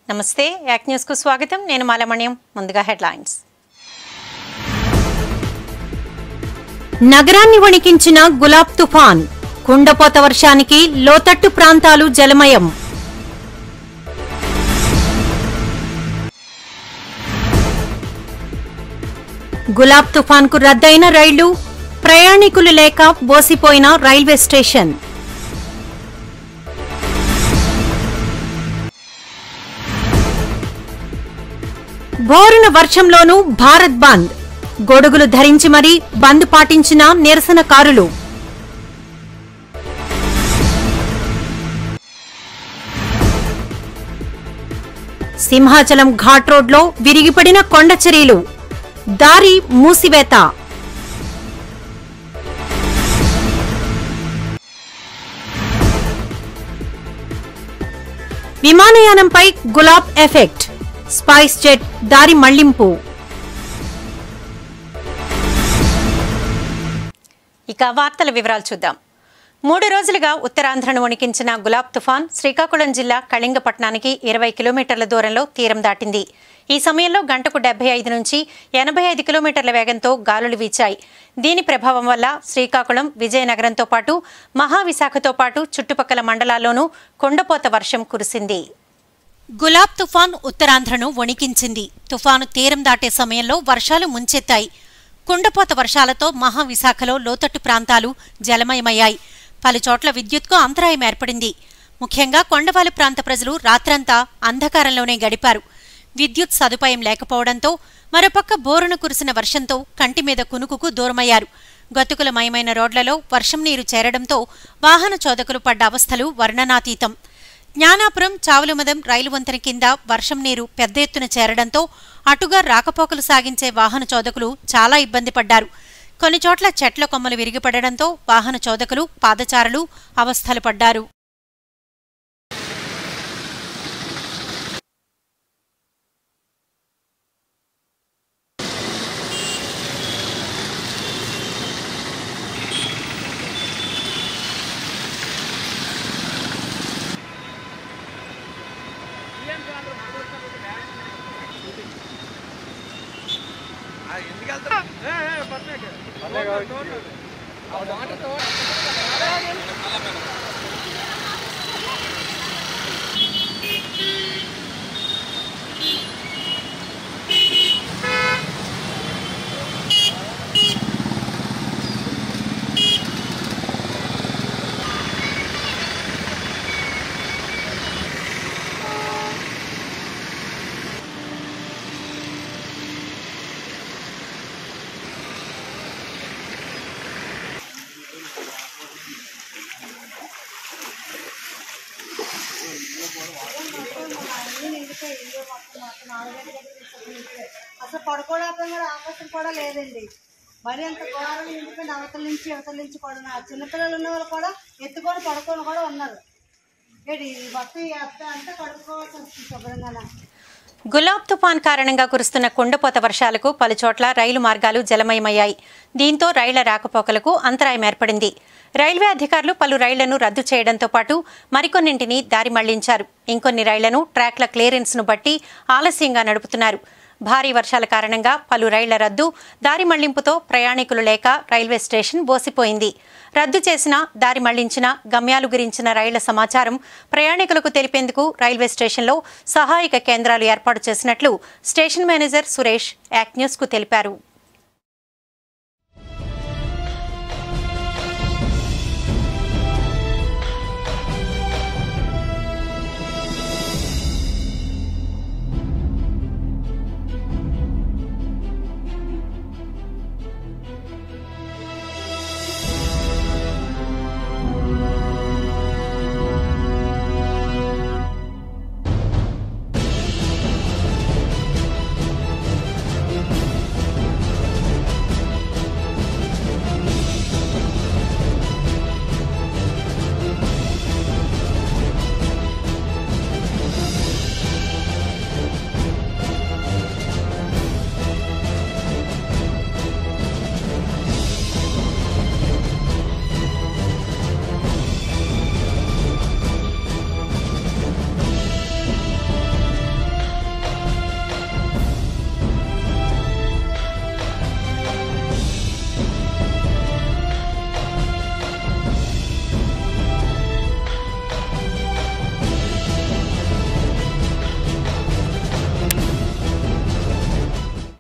నమస్తే యాక్ న్యూస్కు స్వాగతం నేను మాలమణ్యం ముందుగా హెడ్లైన్స్ నగరాన్ని వణికించిన గులాబ్ తుఫాన్ కుండపోత వర్షానికి లోతట్టు ప్రాంతాలు జలమయం గులాబ్ తుఫాన్కు రద్దయిన రైళ్లు ప్రయాణికులు లేక బోసిపోయిన రైల్వే స్టేషన్ బోరున వర్షంలోనూ భారత్ బంద్ గొడుగులు ధరించి మరీ బంద్ పాటించిన నిరసనకారులు సింహాచలం ఘాట్ రోడ్లో విరిగిపడిన కొండ చర్యలు దారి మూసివేత విమానయానంపై గులాబ్ ఎఫెక్ట్ స్పైస్ జెట్ దారి మళ్లింపు ఇక వార్తల వివరాలు చూద్దాం మూడు రోజులుగా ఉత్తరాంధ్రను వణికించిన గులాబ్ తుఫాన్ శ్రీకాకుళం జిల్లా కళింగపట్నానికి ఇరవై కిలోమీటర్ల దూరంలో తీరం దాటింది ఈ సమయంలో గంటకు డెబ్బై ఐదు నుంచి ఎనభై ఐదు కిలోమీటర్ల వేగంతో గాలులు వీచాయి దీని ప్రభావం వల్ల శ్రీకాకుళం విజయనగరంతో పాటు మహావిశాఖతో పాటు చుట్టుపక్కల మండలాల్లోనూ కొండపోత వర్షం కురిసింది గులాబ్ తుఫాన్ ఉత్తరాంధ్రను వణికించింది తుఫాను తీరం దాటే సమయంలో వర్షాలు ముంచెత్తాయి కుండపోత వర్షాలతో మహావిశాఖలో లోతట్టు ప్రాంతాలు జలమయమయ్యాయి పలుచోట్ల విద్యుత్కు అంతరాయం ఏర్పడింది ముఖ్యంగా కొండవాలు ప్రాంత ప్రజలు రాత్రంతా అంధకారంలోనే గడిపారు విద్యుత్ సదుపాయం లేకపోవడంతో మరోపక్క బోరున కురిసిన వర్షంతో కంటి మీద కునుకుకు దూరమయ్యారు గతుకులమయమైన రోడ్లలో వర్షం నీరు చేరడంతో వాహన చోదకులు పడ్డ అవస్థలు వర్ణనాతీతం జ్ఞానాపురం చావులమదం రైలు వంతెన కింద వర్షం నీరు పెద్ద ఎత్తున చేరడంతో అటుగా రాకపోకలు సాగించే వాహన చోదకులు చాలా ఇబ్బంది పడ్డారు కొన్ని చోట్ల చెట్ల కొమ్మలు విరిగిపడడంతో వాహన చోదకులు పాదచారులు అవస్థలు పడ్డారు అసలు పడుకోవడానికి కూడా అవకాశం కూడా లేదండి మరి అంత ఘోరం ఎందుకంటే అవతల నుంచి అవతల నుంచి కూడా చిన్నపిల్లలు ఉన్న వాళ్ళు కూడా ఎత్తుకొని పడుకొని కూడా ఉన్నారు ఏంటి ఈ మొత్తం ఈ అత్త అంతా పడుకోవాల్సి వస్తుంది శుభ్రంగా గులాబ్ తుఫాన్ కారణంగా కురుస్తున్న కుండపోత వర్షాలకు పలుచోట్ల రైలు మార్గాలు జలమయమయ్యాయి దీంతో రైళ్ల రాకపోకలకు అంతరాయం ఏర్పడింది రైల్వే అధికారులు పలు రైళ్లను రద్దు చేయడంతో పాటు మరికొన్నింటిని దారి మళ్లించారు ఇంకొన్ని రైళ్లను ట్రాక్ల క్లియరెన్స్ను బట్టి ఆలస్యంగా నడుపుతున్నారు భారీ వర్షాల కారణంగా పలు రైళ్ల రద్దు దారి మళ్లింపుతో ప్రయాణికులు లేక రైల్వే స్టేషన్ బోసిపోయింది రద్దు చేసిన దారి మళ్లించిన గమ్యాలు గురించిన రైళ్ల సమాచారం ప్రయాణికులకు తెలిపేందుకు రైల్వే స్టేషన్లో సహాయక కేంద్రాలు ఏర్పాటు చేసినట్లు స్టేషన్ మేనేజర్ సురేష్ యాక్ట్ న్యూస్కు తెలిపారు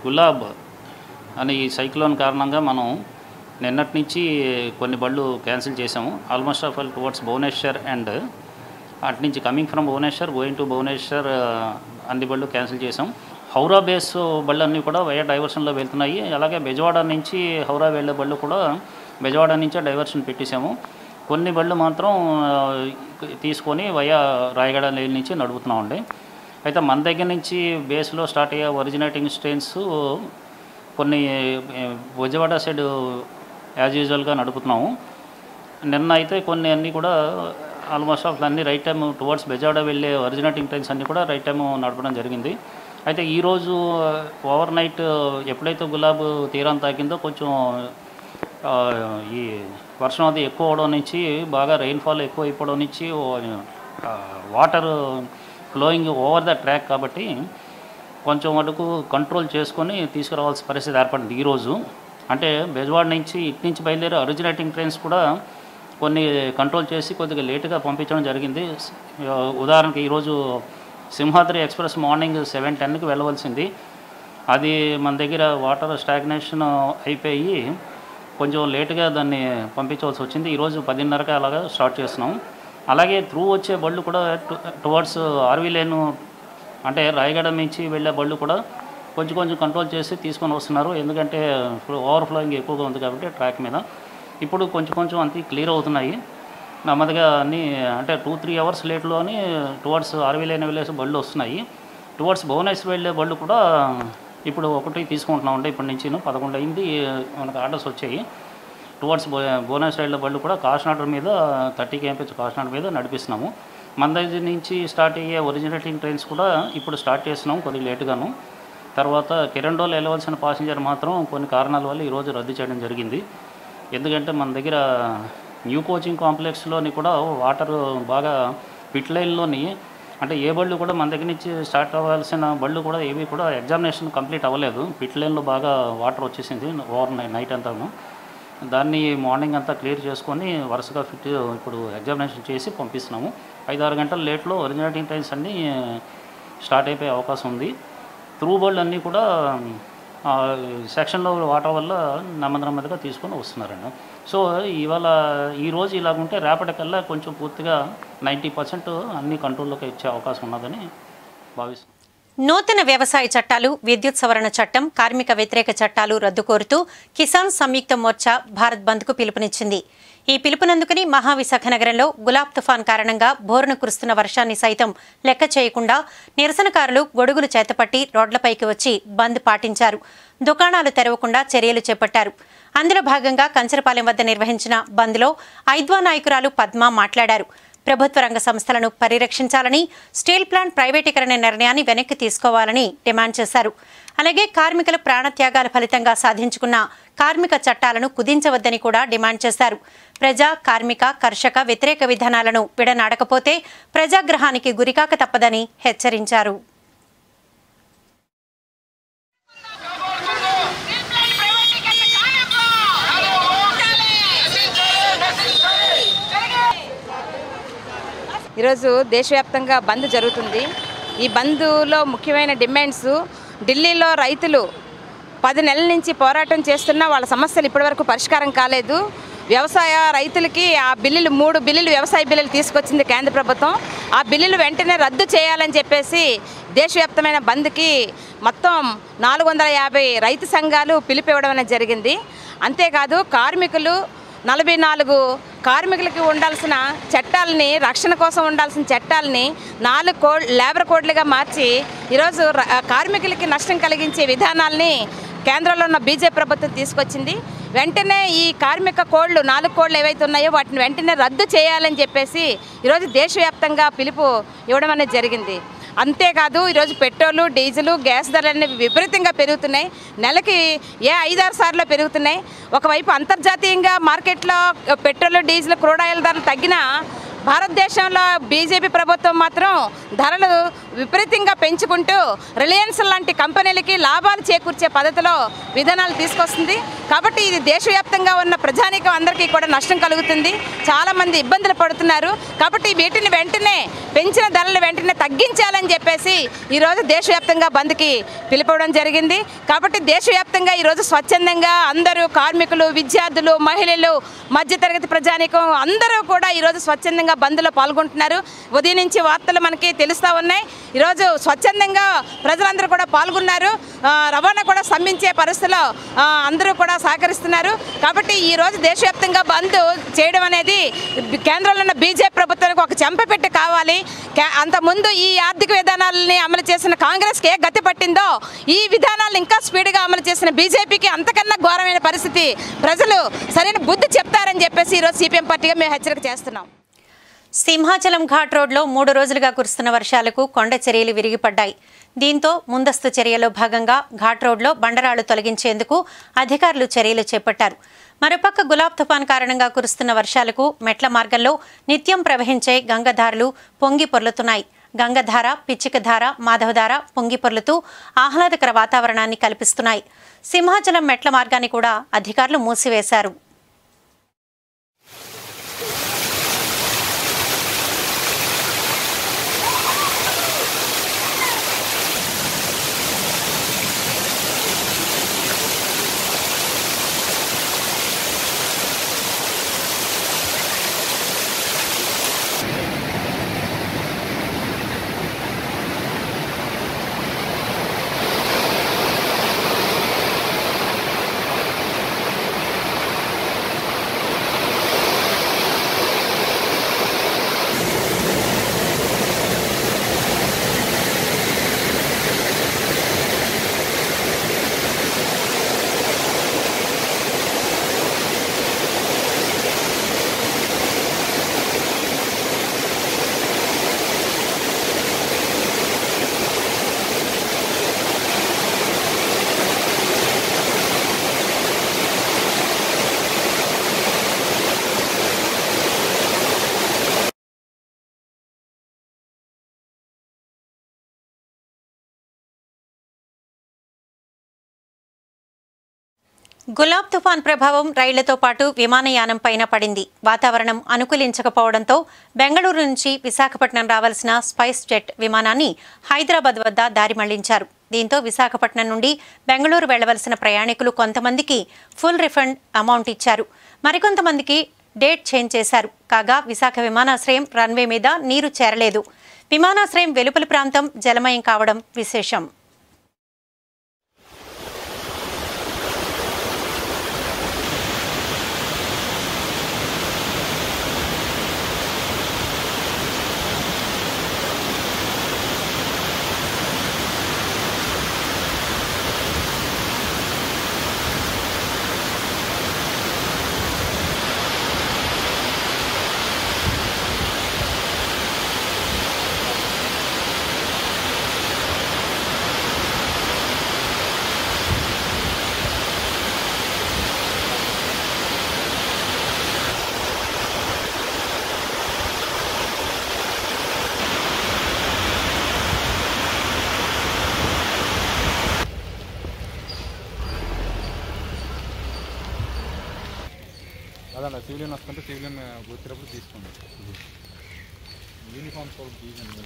గులాబ్ అనే ఈ సైక్లోన్ కారణంగా మనం నిన్నటి నుంచి కొన్ని బళ్ళు క్యాన్సిల్ చేసాము almost of all towards Bhubaneswar and అటు నుంచి coming from Bhubaneswar going to Bhubaneswar ఆ, అన్ని బళ్ళు క్యాన్సిల్ చేసాం హౌరా బేస్ బళ్ళు అన్నీ కూడా వయా డైవర్షన్లో వెళ్తున్నాయి అలాగే బెజవాడ నుంచి హౌరా వెళ్ళే బళ్ళు కూడా బెజవాడ నుంచే డైవర్షన్ పెట్టేశాము కొన్ని బళ్ళు మాత్రం ఆ, తీసుకొని వయా రాయగడ లేన్ నుంచి నడుపుతున్నామండి అయితే మన దగ్గర నుంచి బేస్లో స్టార్ట్ అయ్యే ఒరిజినేటింగ్ స్ట్రెయిన్స్ కొన్ని ఏ, విజయవాడ సైడ్ యాజ్ యూజువల్గా నడుపుతున్నాము నిన్న అయితే కొన్ని అన్నీ కూడా ఆల్మోస్ట్ ఆఫ్ అన్ని రైట్ టైం టువర్డ్స్ బెజాడ వెళ్ళే ఒరిజినేటింగ్ ట్రైన్స్ అన్నీ కూడా రైట్ టైం నడపడం జరిగింది అయితే ఈరోజు ఓవర్ నైట్ ఎప్పుడైతే గులాబ్ తీరం తాకిందో కొంచెం ఆ, ఈ వర్షం అది ఎక్కువ అవడం నుంచి బాగా రెయిన్ఫాల్ ఎక్కువ అయిపోవడం నుంచి water flowing over the track కాబట్టి కొంచెం మటుకు కంట్రోల్ చేసుకొని తీసుకురావాల్సిన పరిస్థితి ఏర్పడింది ఈరోజు అంటే బెజవాడ నుంచి ఇటు నుంచి బయలుదేరే ఒరిజినేటింగ్ ట్రైన్స్ కూడా కొన్ని కంట్రోల్ చేసి కొద్దిగా లేటుగా పంపించడం జరిగింది ఆ, ఉదాహరణకి ఈరోజు సింహాద్రి ఎక్స్ప్రెస్ మార్నింగ్ సెవెన్ టెన్కి వెళ్ళవలసింది అది మన దగ్గర వాటర్ స్టాగ్నేషన్ అయిపోయి కొంచెం లేటుగా దాన్ని పంపించవలసి వచ్చింది ఈరోజు పదిన్నరకి అలాగా స్టార్ట్ చేస్తున్నాం అలాగే త్రూ వచ్చే బళ్ళు కూడా టువర్డ్స్ ఆర్వీ లేను అంటే రాయగడ నుంచి వెళ్ళే బళ్ళు కూడా కొంచెం కొంచెం కంట్రోల్ చేసి తీసుకొని వస్తున్నారు ఎందుకంటే ఓవర్ఫ్లోయింగ్ ఎక్కువగా ఉంది కాబట్టి ట్రాక్ మీద ఇప్పుడు కొంచెం కొంచెం అంతే క్లియర్ అవుతున్నాయి నెమ్మదిగా అన్నీ అంటే టూ త్రీ అవర్స్ లేట్లోని టువర్డ్స్ ఆర్వీ లేని వెళ్ళేసి బళ్ళు వస్తున్నాయి టువర్డ్స్ భువనేశ్వర్ వెళ్ళే బళ్ళు కూడా ఇప్పుడు ఒకటి తీసుకుంటున్నాం అంటే ఇప్పటి నుంచి పదకొండు అయింది మనకు ఆర్డర్స్ వచ్చాయి టువర్డ్స్ భువనేశ్వర్ వెళ్ళే బళ్ళు కూడా కాకినాడ మీద థర్టీ కేఎంపీహెచ్ కాకినాడ మీద నడిపిస్తున్నాము మన దగ్గర నుంచి స్టార్ట్ అయ్యే ఒరిజినేటింగ్ ట్రైన్స్ కూడా ఇప్పుడు స్టార్ట్ చేస్తున్నాం కొద్దిగా లేటుగాను తర్వాత కిరండోలు వెళ్ళవలసిన పాసింజర్ మాత్రం కొన్ని కారణాల వల్ల ఈరోజు రద్దు చేయడం జరిగింది ఎందుకంటే మన దగ్గర న్యూ కోచింగ్ కాంప్లెక్స్లోని కూడా వాటర్ బాగా పిట్ లైన్లోని అంటే ఏ బళ్ళు కూడా మన దగ్గర నుంచి స్టార్ట్ అవ్వాల్సిన బళ్ళు కూడా ఏవి కూడా ఎగ్జామినేషన్ కంప్లీట్ అవ్వలేదు పిట్ లైన్లో బాగా వాటర్ వచ్చేసింది ఓవర్ నైట్ నైట్ అంతాను దాన్ని మార్నింగ్ అంతా క్లియర్ చేసుకొని వరుసగా ఫిట్ ఇప్పుడు ఎగ్జామినేషన్ చేసి పంపిస్తున్నాము ఐదు ఆరు గంటల లేట్లో ఒరిజినేటింగ్ ట్రైన్స్ అన్నీ స్టార్ట్ అయిపోయే అవకాశం ఉంది త్రూ బళ్ళు అన్నీ కూడా ఆ, సెక్షన్లో వాటర్ వల్ల నెమ్మది నెమ్మదిగా తీసుకొని వస్తున్నారండి సో ఇవాళ ఈరోజు ఇలాగుంటే రేపటికల్లా కొంచెం పూర్తిగా నైంటీ పర్సెంట్ అన్ని కంట్రోల్లోకి ఇచ్చే అవకాశం ఉన్నదని భావిస్తున్నాను నూతన వ్యవసాయ చట్టాలు విద్యుత్ సవరణ చట్టం కార్మిక వ్యతిరేక చట్టాలు రద్దు కోరుతూ కిసాన్ సంయుక్త మోర్చా భారత్ బంద్కు పిలుపునిచ్చింది ఈ పిలుపునందుకుని మహావిశాఖ నగరంలో గులాబ్ తుఫాన్ కారణంగా బోరున కురుస్తున్న వర్షాన్ని సైతం లెక్క చేయకుండా నిరసనకారులు గొడుగులు చేతపట్టి రోడ్లపైకి వచ్చి బంద్ పాటించారు దుకాణాలు తెరవకుండా చర్యలు చేపట్టారు అందులో భాగంగా కంచరపాలెం వద్ద నిర్వహించిన బంద్లో ఐద్వా నాయకురాలు పద్మ మాట్లాడారు ప్రభుత్వ రంగ సంస్థలను పరిరక్షించాలని స్టీల్ ప్లాంట్ ప్రైవేటీకరణ నిర్ణయాన్ని వెనక్కి తీసుకోవాలని డిమాండ్ చేశారు అలాగే కార్మికుల ప్రాణత్యాగాల ఫలితంగా సాధించుకున్న కార్మిక చట్టాలను కుదించవద్దని కూడా డిమాండ్ చేశారు ప్రజా కార్మిక కర్షక వ్యతిరేక విధానాలను విడనాడకపోతే ప్రజాగ్రహానికి గురికాక తప్పదని హెచ్చరించారు ఈరోజు దేశవ్యాప్తంగా బంద్ జరుగుతుంది ఈ బంద్లో ముఖ్యమైన డిమాండ్స్ ఢిల్లీలో రైతులు పది నెలల నుంచి పోరాటం చేస్తున్నా వాళ్ళ సమస్యలు ఇప్పటివరకు పరిష్కారం కాలేదు వ్యవసాయ రైతులకి ఆ బిల్లులు మూడు బిల్లులు వ్యవసాయ బిల్లులు తీసుకొచ్చింది కేంద్ర ప్రభుత్వం ఆ బిల్లులు వెంటనే రద్దు చేయాలని చెప్పేసి దేశవ్యాప్తమైన బంద్కి మొత్తం నాలుగు వందల యాభై రైతు సంఘాలు పిలిపివ్వడం అనేది జరిగింది అంతేకాదు కార్మికులు నలభై నాలుగు కార్మికులకి ఉండాల్సిన చట్టాలని రక్షణ కోసం ఉండాల్సిన చట్టాలని నాలుగు కోడ్ లేబర్ కోడ్లుగా మార్చి ఈరోజు ర- కార్మికులకి నష్టం కలిగించే విధానాల్ని కేంద్రంలో ఉన్న బీజేపీ ప్రభుత్వం తీసుకొచ్చింది వెంటనే ఈ కార్మిక కోడ్లు నాలుగు కోడ్లు ఏవైతే ఉన్నాయో వాటిని వెంటనే రద్దు చేయాలని చెప్పేసి ఈరోజు దేశవ్యాప్తంగా పిలుపు ఇవ్వడం అనేది జరిగింది అంతేకాదు ఈరోజు పెట్రోలు డీజిలు గ్యాస్ ధరలు అనేవి విపరీతంగా పెరుగుతున్నాయి నెలకి ఏ ఐదారు సార్లు పెరుగుతున్నాయి ఒకవైపు అంతర్జాతీయంగా మార్కెట్లో పెట్రోల్ డీజిల్ క్రూడ్ ఆయిల్ ధరలు తగ్గినా భారతదేశంలో బీజేపీ ప్రభుత్వం మాత్రం ధరలు విపరీతంగా పెంచుకుంటూ రిలయన్స్ లాంటి కంపెనీలకి లాభాలు చేకూర్చే పద్ధతిలో విధానాలు తీసుకొస్తుంది కాబట్టి ఇది దేశవ్యాప్తంగా ఉన్న ప్రజానీకం అందరికీ కూడా నష్టం కలుగుతుంది చాలామంది ఇబ్బందులు పడుతున్నారు కాబట్టి వీటిని వెంటనే పెంచిన ధరలు వెంటనే తగ్గించాలని చెప్పేసి ఈరోజు దేశవ్యాప్తంగా బంద్కి పిలుపవడం జరిగింది కాబట్టి దేశవ్యాప్తంగా ఈరోజు స్వచ్ఛందంగా అందరూ కార్మికులు విద్యార్థులు మహిళలు మధ్యతరగతి ప్రజానీకం అందరూ కూడా ఈరోజు స్వచ్ఛందంగా బంద్లో పాల్గొంటున్నారు ఉదయం నుంచి వార్తలు మనకి తెలుస్తూ ఉన్నాయి ఈరోజు స్వచ్ఛందంగా ప్రజలందరూ కూడా పాల్గొన్నారు ఆ, రవాణా కూడా స్తంభించే పరిస్థితిలో ఆ, అందరూ కూడా సహకరిస్తున్నారు కాబట్టి ఈ రోజు దేశవ్యాప్తంగా బంద్ చేయడం అనేది కేంద్రంలో ఉన్న బీజేపీ ప్రభుత్వానికి ఒక చెంపపెట్టి కావాలి కే- అంతకుముందు ఈ ఆర్థిక విధానాలని అమలు చేసిన కాంగ్రెస్కి ఏ గతి పట్టిందో ఈ విధానాలను ఇంకా స్పీడ్గా అమలు చేసిన బీజేపీకి అంతకన్నా ఘోరమైన పరిస్థితి ప్రజలు సరైన బుద్ధి చెప్తారని చెప్పేసి ఈరోజు సిపిఎం పార్టీగా మేము హెచ్చరిక చేస్తున్నాం సింహాచలం ఘాట్ రోడ్లో మూడు రోజులుగా కురుస్తున్న వర్షాలకు కొండ చర్యలు విరిగిపడ్డాయి దీంతో ముందస్తు చర్యలో భాగంగా ఘాట్ రోడ్లో బండరాళ్లు తొలగించేందుకు అధికారులు చర్యలు చేపట్టారు మరోపక్క గులాబ్ తుఫాన్ కారణంగా కురుస్తున్న వర్షాలకు మెట్ల మార్గంలో నిత్యం ప్రవహించే గంగధారలు పొంగి పొర్లుతున్నాయి గంగధార పిచ్చికధార మాధవధార పొంగి పొర్లుతూ ఆహ్లాదకర వాతావరణాన్ని కల్పిస్తున్నాయి సింహాచలం మెట్ల మార్గాన్ని కూడా అధికారులు మూసివేశారు గులాబ్ తుఫాన్ ప్రభావం రైళ్లతో పాటు విమానయానం పైన పడింది వాతావరణం అనుకూలించకపోవడంతో బెంగళూరు నుంచి విశాఖపట్నం రావాల్సిన స్పైస్ జెట్ విమానాన్ని హైదరాబాద్ వద్ద దారి మళ్లించారు దీంతో విశాఖపట్నం నుండి బెంగళూరు వెళ్లవలసిన ప్రయాణికులు కొంతమందికి ఫుల్ రిఫండ్ అమౌంట్ ఇచ్చారు మరికొంతమందికి డేట్ చేంజ్ చేశారు కాగా విశాఖ విమానాశ్రయం రన్వే మీద నీరు చేరలేదు విమానాశ్రయం వెలుపలి ప్రాంతం జలమయం కావడం విశేషం అదన్న సివిలియన్ వస్తుంటే సివిలియన్ వచ్చేటప్పుడు తీసుకోండి యూనిఫామ్స్ కూడా తీయండి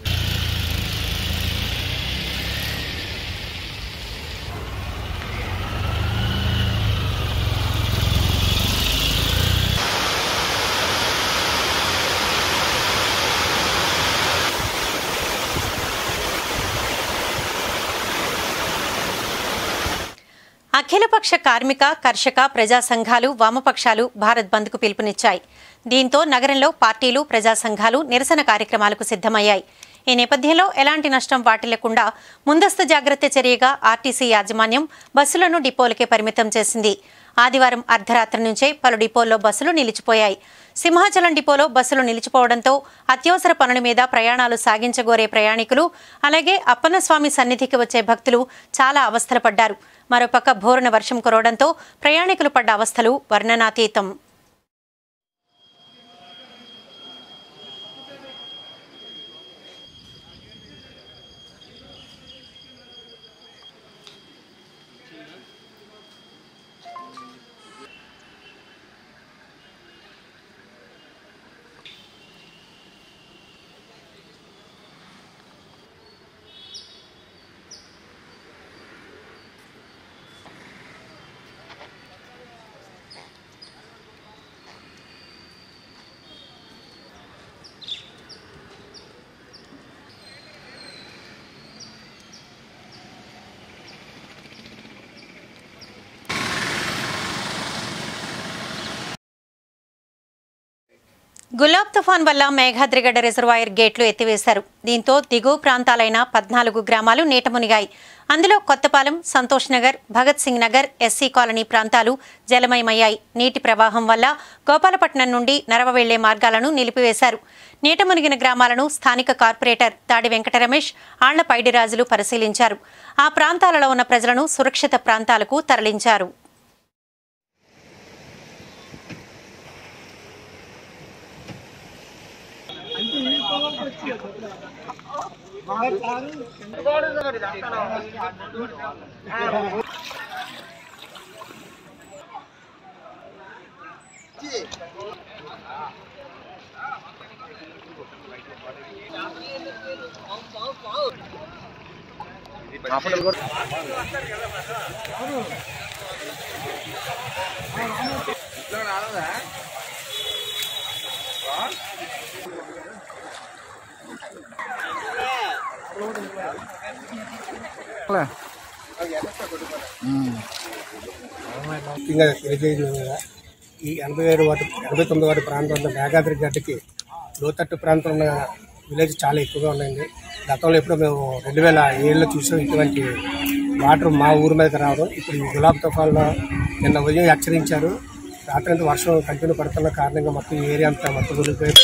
అఖిలపక్ష కార్మిక కర్షక ప్రజా సంఘాలు వామపక్షాలు భారత్ బంద్కు పిలుపునిచ్చాయి దీంతో నగరంలో పార్టీలు ప్రజా సంఘాలు నిరసన కార్యక్రమాలకు సిద్ధమయ్యాయి ఈ నేపథ్యంలో ఎలాంటి నష్టం వాటిల్లకుండా ముందస్తు జాగ్రత్త చర్యగా ఆర్టీసీ యాజమాన్యం బస్సులను డిపోలకే పరిమితం చేసింది ఆదివారం అర్ధరాత్రి నుంచే పలు డిపోల్లో బస్సులు నిలిచిపోయాయి సింహాచలం డిపోలో బస్సులు నిలిచిపోవడంతో అత్యవసర పనుల మీద ప్రయాణాలు సాగించగోరే ప్రయాణికులు అలాగే అప్పన్నస్వామి సన్నిధికి వచ్చే భక్తులు చాలా అవస్థలు పడ్డారు మరోపక్క భోరున వర్షం కురవడంతో ప్రయాణికులు పడ్డ అవస్థలు వర్ణనాతీతం గులాబ్ తుఫాన్ వల్ల మేఘాద్రిగడ్డ రిజర్వాయర్ గేట్లు ఎత్తివేశారు దీంతో దిగువ ప్రాంతాలైన పద్నాలుగు గ్రామాలు నీట మునిగాయి అందులో కొత్తపాలెం సంతోష్ నగర్ భగత్ సింగ్ నగర్ ఎస్సీ కాలనీ ప్రాంతాలు జలమయమయ్యాయి నీటి ప్రవాహం వల్ల గోపాలపట్నం నుండి నరవ వెళ్లే మార్గాలను నిలిపివేశారు నీట మునిగిన గ్రామాలను స్థానిక కార్పొరేటర్ తాడి వెంకట రమేష్ ఆళ్ల పైడిరాజులు పరిశీలించారు ఆ ప్రాంతాలలో ఉన్న ప్రజలను సురక్షిత ప్రాంతాలకు తరలించారు ముఖ్యంగా తెలియజేయడం కదా ఈ ఎనభై ఏడు వాటి ఎనభై తొమ్మిది వాటి ప్రాంతంలో మేఘాద్రి గడ్డకి లోతట్టు ప్రాంతంలో ఉన్న విలేజ్ చాలా ఎక్కువగా ఉన్నాయండి గతంలో ఎప్పుడో మేము రెండు వేల ఏడులో చూసాం ఇటువంటి వాటర్ మా ఊరి మీదకి రావడం ఇప్పుడు ఈ గులాబ్ తుఫాన్లో నిన్న ఉదయం హెచ్చరించారు రాత్రి అంతా వర్షం కంటిన్యూ పడుతున్న కారణంగా మొత్తం ఈ ఏరియా అంతా మొత్తం మునిగిపోయి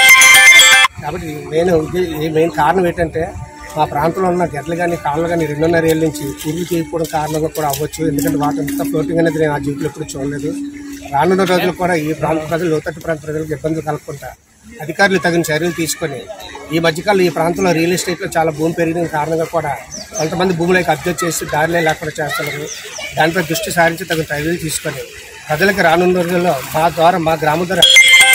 కాబట్టి మెయిన్ ఉద్దే- ఈ మెయిన్ కారణం ఏంటంటే మా ప్రాంతంలో ఉన్న గెడ్లు కానీ కాళ్ళు కానీ రెండున్నర ఏళ్ళ నుంచి పూర్తి చేయకపోవడం కారణంగా కూడా అవ్వచ్చు ఎందుకంటే వాటర్ ఇంత ఫ్లోటింగ్ అనేది నేను ఆ జీవితంలో ఎప్పుడు చూడలేదు రానున్న రోజులు కూడా ఈ ప్రాంత ప్రజలు లోతట్టు ప్రాంత ప్రజలకు ఇబ్బందులు కలగకుండా అధికారులు తగిన చర్యలు తీసుకొని ఈ మధ్యకాలంలో ఈ ప్రాంతంలో రియల్ ఎస్టేట్లో చాలా భూమి పెరిగిన కారణంగా కూడా కొంతమంది భూములకు అబ్జెక్ట్ చేసి దారిలే లేకుండా చేస్తున్నారు దానిపై దృష్టి సారించి తగిన చర్యలు తీసుకొని ప్రజలకు రానున్న రోజుల్లో మా ద్వారా మా గ్రామం ద్వారా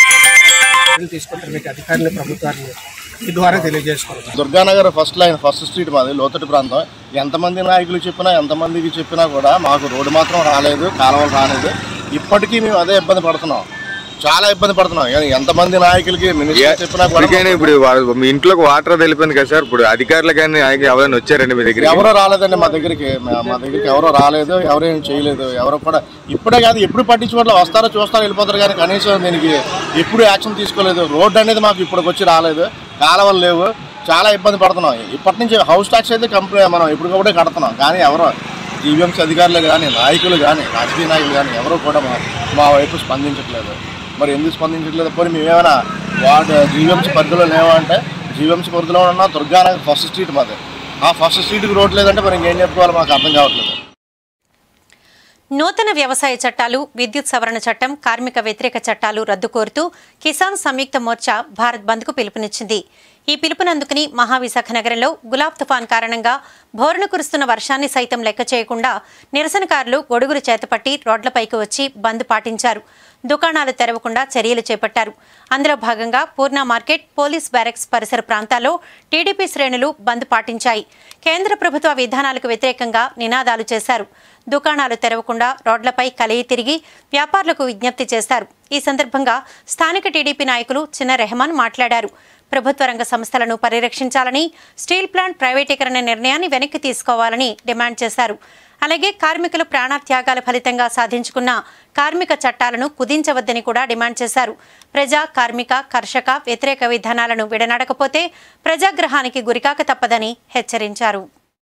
చర్యలు తీసుకుంటారు మీకు అధికారులు ప్రభుత్వాన్ని ఈ ద్వారా తెలియజేసుకుంటారు Durganagar first line first street మాది లోతటి ప్రాంతం ఎంతమంది నాయకులు చెప్పినా ఎంతమందికి చెప్పినా కూడా మాకు రోడ్డు మాత్రం రాలేదు కాలువలు రాలేదు ఇప్పటికీ మేము అదే ఇబ్బంది పడుతున్నాం చాలా ఇబ్బంది పడుతున్నాం ఎ- ఎంతమంది నాయకులకి మినిస్టర్ చెప్పినా కూడా అందుకని ఇప్పుడు వాళ్ళ- మీ ఇంట్లోకి వాటర్ వెళ్ళిపోయింది కదా సార్ ఇప్పుడు అధికారులు కానీ ఆయన ఎవరైనా వచ్చారండి మీ దగ్గర ఎవరో రాలేదండి మా దగ్గరికి మా- మా దగ్గరికి ఎవరో రాలేదు ఎవరేం చేయలేదు ఎవరు కూడా ఇప్పుడే కాదు ఎప్పుడు పట్టించుకోవట్లేదు వస్తారో చూస్తారో వెళ్ళిపోతారు కానీ కనీసం దీనికి ఎప్పుడు యాక్షన్ తీసుకోలేదు రోడ్డు అనేది మాకు ఇప్పటికి వచ్చి రాలేదు కాలువలు లేవు చాలా ఇబ్బంది పడుతున్నాం ఇప్పటి నుంచి హౌస్ ట్యాక్స్ అయితే కంప్లీ మనం ఇప్పటికప్పుడే కడుతున్నాం కానీ ఎవరో జీవీఎంసీ అధికారులు కానీ నాయకులు కానీ రాజకీయ నాయకులు కానీ ఎవరు కూడా మా మా వైపు స్పందించట్లేదు మరి ఎందుకు స్పందించట్లేదు పోనీ మేమేమైనా వార్డు జీవీఎంసీ పరిధిలో లేవా అంటే జీవీఎంసీ పరిధిలో ఉన్న దుర్గానగర్ ఫస్ట్ స్ట్రీట్ మాది ఆ ఫస్ట్ స్ట్రీట్కి రోడ్ లేదంటే మరి ఇంకేం చెప్పుకోవాలో మాకు అర్థం కావట్లేదు నూతన వ్యవసాయ చట్టాలు విద్యుత్ సవరణ చట్టం కార్మిక వ్యతిరేక చట్టాలు రద్దు కోరుతూ కిసాన్ సంయుక్త మోర్చా భారత్ బంద్కు పిలుపునిచ్చింది ఈ పిలుపునందుకుని మహావిశాఖ నగరంలో గులాబ్ తుఫాన్ కారణంగా భోరున కురుస్తున్న వర్షాన్ని సైతం లెక్క చేయకుండా నిరసనకారులు గొడుగులు చేతపట్టి రోడ్లపైకి వచ్చి బంద్ పాటించారు దుకాణాలు తెరవకుండా చర్యలు చేపట్టారు అందులో భాగంగా పూర్ణ మార్కెట్ పోలీస్ బ్యారెక్స్ పరిసర ప్రాంతాల్లో టీడీపీ శ్రేణులు బంద్ పాటించాయి కేంద్ర ప్రభుత్వ విధానాలకు వ్యతిరేకంగా నినాదాలు చేశారు దుకాణాలు తెరవకుండా రోడ్లపై కలిగి తిరిగి వ్యాపారులకు విజ్ఞప్తి చేశారు ఈ సందర్భంగా స్థానిక టీడీపీ నాయకులు చిన్న రెహమాన్ మాట్లాడారు ప్రభుత్వ రంగ సంస్థలను పరిరక్షించాలని స్టీల్ ప్లాంట్ ప్రైవేటీకరణ నిర్ణయాన్ని వెనక్కి తీసుకోవాలని డిమాండ్ చేశారు అలాగే కార్మికులు ప్రాణత్యాగాల ఫలితంగా సాధించుకున్న కార్మిక చట్టాలను కుదించవద్దని కూడా డిమాండ్ చేశారు ప్రజా కార్మిక కర్షక వ్యతిరేక విధానాలను విడనడకపోతే ప్రజాగ్రహానికి గురికాక తప్పదని హెచ్చరించారు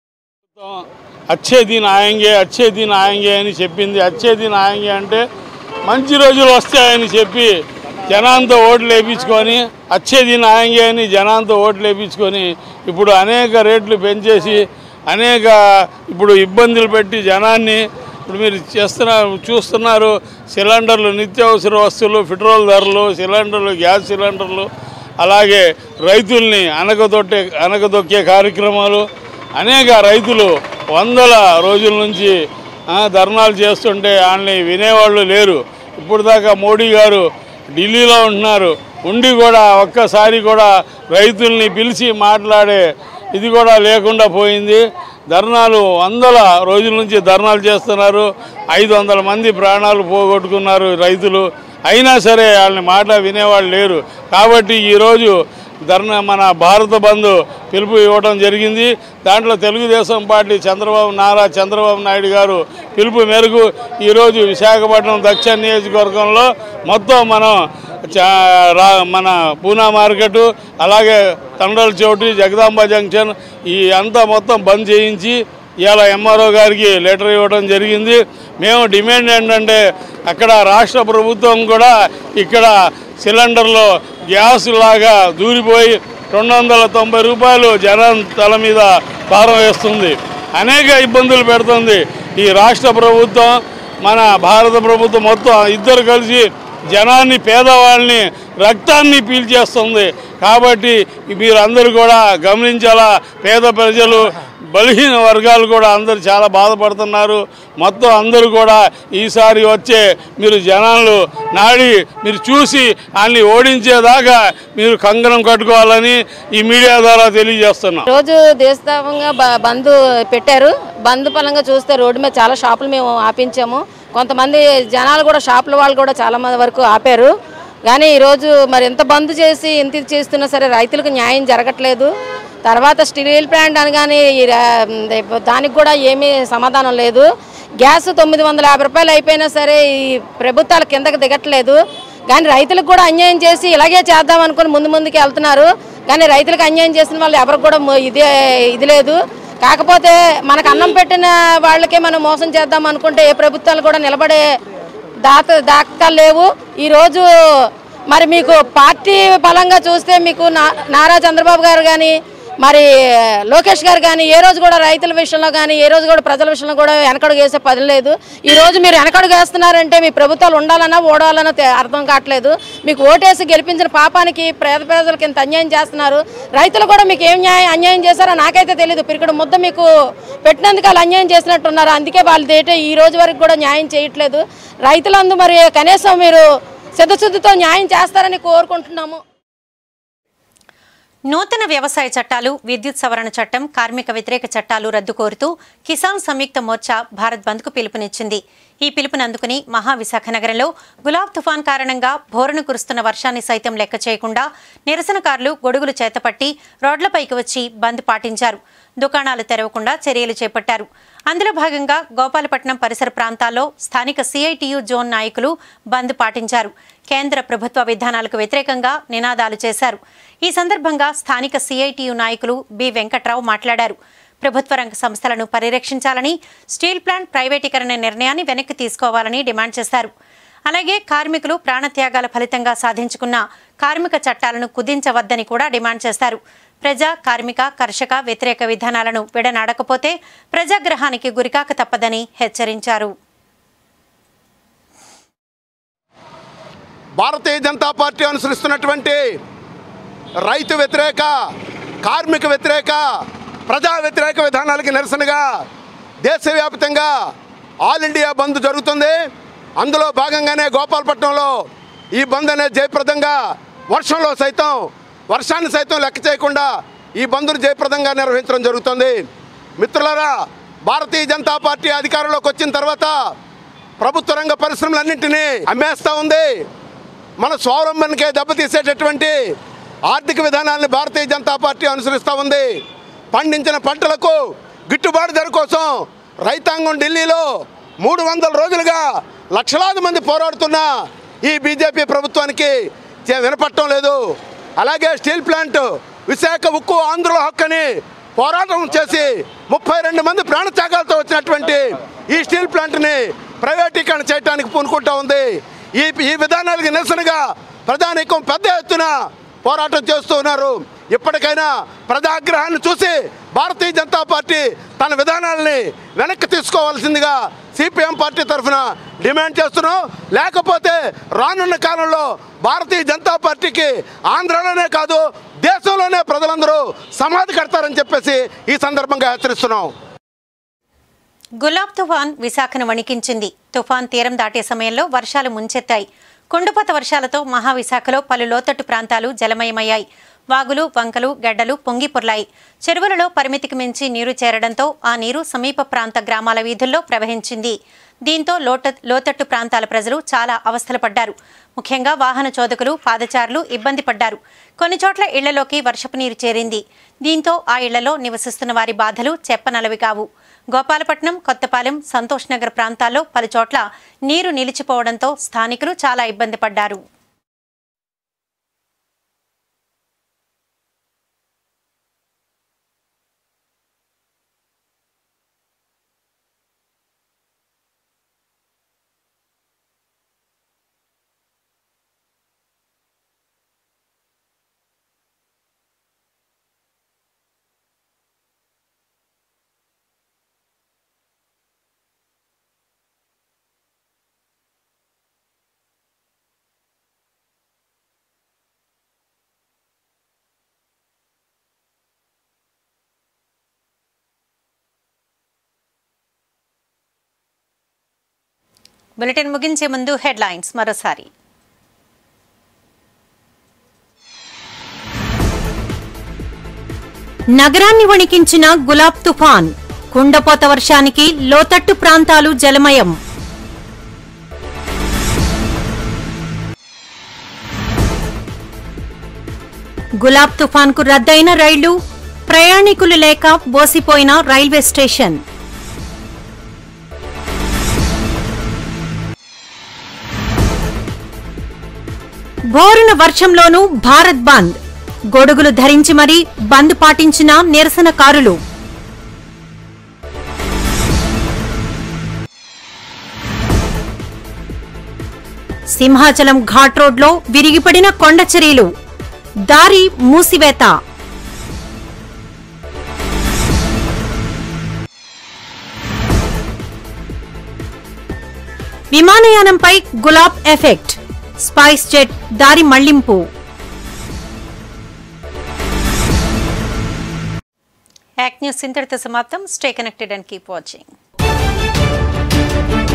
అచ్చే దిన్ ఆయంగే అచ్చే దిన్ ఆయంగే అని చెప్పింది అచ్చే దిన్ ఆయంగే అంటే మంచి రోజులు వస్తాయని చెప్పి జనాంతో ఓట్లు వేయించుకొని అచ్చే దిన్ ఆయంగే అని జనాంతో ఓట్లు వేయించుకొని ఇప్పుడు అనేక రేట్లు పెంచేసి అనేక ఇప్పుడు ఇబ్బందులు పెట్టి జనాన్ని ఇప్పుడు మీరు చేస్తున్నారు చూస్తున్నారు సిలిండర్లు నిత్యావసర వస్తువులు పెట్రోల్ ధరలు సిలిండర్లు గ్యాస్ సిలిండర్లు అలాగే రైతుల్ని అనకదొట్టే అనకదొక్కే కార్యక్రమాలు అనేక రైతులు వందల రోజుల నుంచి ఆ, ధర్నాలు చేస్తుంటే వాళ్ళని వినేవాళ్ళు లేరు ఇప్పుడు దాకా మోడీ గారు ఢిల్లీలో ఉంటున్నారు ఉండి కూడా ఒక్కసారి కూడా రైతుల్ని పిలిచి మాట్లాడే ఇది కూడా లేకుండా పోయింది ధర్నాలు వందల రోజుల నుంచి ధర్నాలు చేస్తున్నారు ఐదు వందల మంది ప్రాణాలు పోగొట్టుకున్నారు రైతులు అయినా సరే వాళ్ళని మాట వినేవాళ్ళు లేరు కాబట్టి ఈరోజు ధర్నా మన భారత బంద్ పిలుపు ఇవ్వడం జరిగింది దాంట్లో తెలుగుదేశం పార్టీ చంద్రబాబు నారా చంద్రబాబు నాయుడు గారు పిలుపు మేరకు ఈరోజు విశాఖపట్నం దక్షిణ నియోజకవర్గంలో మొత్తం మనం చా- రా మన పూనా మార్కెట్ అలాగే తండ్రల చోటు జగదాంబ జంక్షన్ ఈ అంతా మొత్తం బంద్ చేయించి ఇవాళ ఎంఆర్ఓ గారికి లెటర్ ఇవ్వడం జరిగింది మేము డిమాండ్ ఏంటంటే అక్కడ రాష్ట్ర ప్రభుత్వం కూడా ఇక్కడ సిలిండర్లో గ్యాస్ లాగా దూరిపోయి రెండు వందల తొంభై రూపాయలు జనం తల మీద భారం వేస్తుంది అనేక ఇబ్బందులు పెడుతుంది ఈ రాష్ట్ర ప్రభుత్వం మన భారత ప్రభుత్వం మొత్తం ఇద్దరు కలిసి జనాన్ని పేదవాళ్ళని రక్తాన్ని పీల్చేస్తుంది కాబట్టి మీరందరూ కూడా గమనించాలా పేద ప్రజలు బలహీన వర్గాలు కూడా అందరూ చాలా బాధపడుతున్నారు మొత్తం అందరూ కూడా ఈసారి వచ్చే మీరు జనాలు నాడి మీరు చూసి వాళ్ళని ఓడించేదాకా మీరు కంకణం కట్టుకోవాలని ఈ మీడియా ద్వారా తెలియజేస్తున్నాం రోజు దేశవ్యాప్తంగా బ- బంద్ పెట్టారు బంద్ పరంగా చూస్తే రోడ్డు మీద చాలా షాపులు మేము ఆపించాము కొంతమంది జనాలు కూడా షాపుల వాళ్ళు కూడా చాలా మంది వరకు ఆపారు కానీ ఈరోజు మరి ఎంత బంద్ చేసి ఎంత ఇది చేస్తున్నా సరే రైతులకు న్యాయం జరగట్లేదు తర్వాత స్టీల్ ప్లాంట్ అనగానే ఈ రా- దానికి కూడా ఏమీ సమాధానం లేదు గ్యాస్ తొమ్మిది వందల యాభై రూపాయలు అయిపోయినా సరే ఈ ప్రభుత్వాలు కిందకి దిగట్లేదు కానీ రైతులకు కూడా అన్యాయం చేసి ఇలాగే చేద్దాం అనుకుని ముందు ముందుకు వెళ్తున్నారు కానీ రైతులకు అన్యాయం చేసిన వాళ్ళు ఎవరికి కూడా mo- ఇదే ఇది లేదు కాకపోతే మనకు అన్నం పెట్టిన వాళ్ళకే మనం మోసం చేద్దాం అనుకుంటే ఏ ప్రభుత్వాలు కూడా నిలబడే దాత దాఖలు లేవు ఈరోజు మరి మీకు పార్టీ బలంగా చూస్తే మీకు నా- నారా చంద్రబాబు గారు కానీ మరి లోకేష్ గారు కానీ ఏ రోజు కూడా రైతుల విషయంలో కానీ ఏ రోజు కూడా ప్రజల విషయంలో కూడా వెనకడుగు వేసే పని లేదు ఈ రోజు మీరు వెనకడుగు వేస్తున్నారంటే మీ ప్రభుత్వాలు ఉండాలన్నా ఓడాలన్నా తె- అర్థం కావట్లేదు మీకు ఓటేసి గెలిపించిన పాపానికి పేద ప్రజలకు ఇంత అన్యాయం చేస్తున్నారు రైతులు కూడా మీకు ఏం న్యాయం అన్యాయం చేశారో నాకైతే తెలియదు పిరికడు ముద్ద మీకు పెట్టినందుకు వాళ్ళు అన్యాయం చేసినట్టున్నారు అందుకే వాళ్ళు దేటే ఈ రోజు వరకు కూడా న్యాయం చేయట్లేదు రైతులందు మరి కనీసం మీరు సిద్ధశుద్ధితో న్యాయం చేస్తారని కోరుకుంటున్నాము నూతన వ్యవసాయ చట్టాలు విద్యుత్ సవరణ చట్టం కార్మిక వ్యతిరేక చట్టాలు రద్దు కోరుతూ కిసాన్ సంయుక్త మోర్చా భారత్ బంద్కు పిలుపునిచ్చింది ఈ పిలుపునందుకుని మహావిశాఖ నగరంలో గులాబ్ తుఫాన్ కారణంగా భోరును కురుస్తున్న వర్షాన్ని సైతం లెక్క చేయకుండా నిరసనకారులు గొడుగులు చేతపట్టి రోడ్లపైకి వచ్చి బంద్ పాటించారు దుకాణాలు తెరవకుండా చర్యలు చేపట్టారు అందులో భాగంగా గోపాలపట్నం పరిసర ప్రాంతాల్లో స్థానిక సిఐటియు జోన్ నాయకులు బంద్ పాటించారు కేంద్ర ప్రభుత్వ విధానాలకు వ్యతిరేకంగా నినాదాలు చేశారు ఈ సందర్భంగా స్థానిక సిఐటియు నాయకులు బి వెంకట్రావు మాట్లాడారు ప్రభుత్వ రంగ సంస్థలను పరిరక్షించాలని స్టీల్ ప్లాంట్ ప్రైవేటీకరణ నిర్ణయాన్ని వెనక్కి తీసుకోవాలని డిమాండ్ చేశారు అలాగే కార్మికులు ప్రాణత్యాగాల ఫలితంగా సాధించుకున్న కార్మిక చట్టాలను కుదించవద్దని కూడా డిమాండ్ చేశారు ప్రజా కార్మిక కర్షక వ్యతిరేక విధానాలను విడనాడకపోతే ప్రజాగ్రహానికి గురికాక తప్పదని హెచ్చరించారు భారతీయ జనతా పార్టీ అనుసరిస్తున్నటువంటి రైతు వ్యతిరేక కార్మిక వ్యతిరేక ప్రజా వ్యతిరేక విధానాలకి నిరసనగా దేశవ్యాప్తంగా ఆల్ ఇండియా బంద్ జరుగుతుంది అందులో భాగంగానే గోపాలపట్నంలో ఈ బంద్ అనేది జయప్రదంగా వర్షంలో సైతం వర్షాన్ని సైతం లెక్క చేయకుండా ఈ బంద్ను జయప్రదంగా నిర్వహించడం జరుగుతుంది మిత్రులారా భారతీయ జనతా పార్టీ అధికారంలోకి వచ్చిన తర్వాత ప్రభుత్వ రంగ పరిశ్రమలన్నింటినీ అమ్మేస్తూ ఉంది మన స్వావలంబనకే దెబ్బతీసేటటువంటి ఆర్థిక విధానాన్ని భారతీయ జనతా పార్టీ అనుసరిస్తూ ఉంది పండించిన పంటలకు గిట్టుబాటు ధర కోసం రైతాంగం ఢిల్లీలో మూడు వందల రోజులుగా లక్షలాది మంది పోరాడుతున్న ఈ బీజేపీ ప్రభుత్వానికి చే- వినపట్టం లేదు అలాగే స్టీల్ ప్లాంట్ విశాఖ ఉక్కు ఆంధ్రుల హక్కని పోరాటం చేసి ముప్పై రెండు మంది ప్రాణత్యాగాలతో వచ్చినటువంటి ఈ స్టీల్ ప్లాంట్ని ప్రైవేటీకరణ చేయడానికి పూనుకుంటా ఉంది ఈ ఈ విధానాలకు నిరసనగా ప్రధానికం పెద్ద ఎత్తున పోరాటం చేస్తూ ఉన్నారు ఇప్పటికైనా ప్రజాగ్రహాన్ని చూసి భారతీయ జనతా పార్టీ తన విధానాలని వెనక్కి తీసుకోవాల్సిందిగా సిపిఎం పార్టీ తరఫున డిమాండ్ చేస్తున్నాం లేకపోతే రానున్న కాలంలో భారతీయ జనతా పార్టీకి ఆంధ్రాలోనే కాదు దేశంలోనే ప్రజలందరూ సమాధి కడతారని చెప్పేసి ఈ సందర్భంగా హెచ్చరిస్తున్నాం గులాబ్ తుఫాన్ విశాఖను వణికించింది తుఫాన్ తీరం దాటే సమయంలో వర్షాలు ముంచెత్తాయి కుండపోత వర్షాలతో మహావిశాఖలో పలు లోతట్టు ప్రాంతాలు జలమయమయ్యాయి వాగులు వంకలు గడ్డలు పొంగి పొర్లాయి చెరువులలో పరిమితికి మించి నీరు చేరడంతో ఆ నీరు సమీప ప్రాంత గ్రామాల వీధుల్లో ప్రవహించింది దీంతో లోట లోతట్టు ప్రాంతాల ప్రజలు చాలా అవస్థలు పడ్డారు ముఖ్యంగా వాహన చోదకులు పాదచారులు ఇబ్బంది పడ్డారు కొన్ని చోట్ల ఇళ్లలోకి వర్షపు నీరు చేరింది దీంతో ఆ ఇళ్లలో నివసిస్తున్న వారి బాధలు చెప్పనలవి కావు గోపాలపట్నం కొత్తపాలెం సంతోష్ నగర్ ప్రాంతాల్లో పలుచోట్ల నీరు నిలిచిపోవడంతో స్థానికులు చాలా ఇబ్బంది పడ్డారు బులెటిన్ ముగించే ముందు హెడ్లైన్స్ మరోసారి నగరాన్ని వణికించిన గులాబ్ తుఫాన్ కుండపోత వర్షానికి లోతట్టు ప్రాంతాలు జలమయం గులాబ్ తుఫాన్కు రద్దయిన రైళ్లు ప్రయాణికులు లేక బోసిపోయిన రైల్వే స్టేషన్ బోరున వర్షంలోనూ భారత్ బంద్ గొడుగులు ధరించి మరీ బంద్ పాటించిన నిరసనకారులు సింహాచలం ఘాట్ రోడ్లో విరిగిపడిన కొండ చర్యలు దారి మూసివేత విమానయానంపై గులాబ్ ఎఫెక్ట్ స్పైస్ జెట్ దారి మళ్లింపు యాక్ట్ న్యూస్ ఇంతటితో సమాప్తం stay connected and keep watching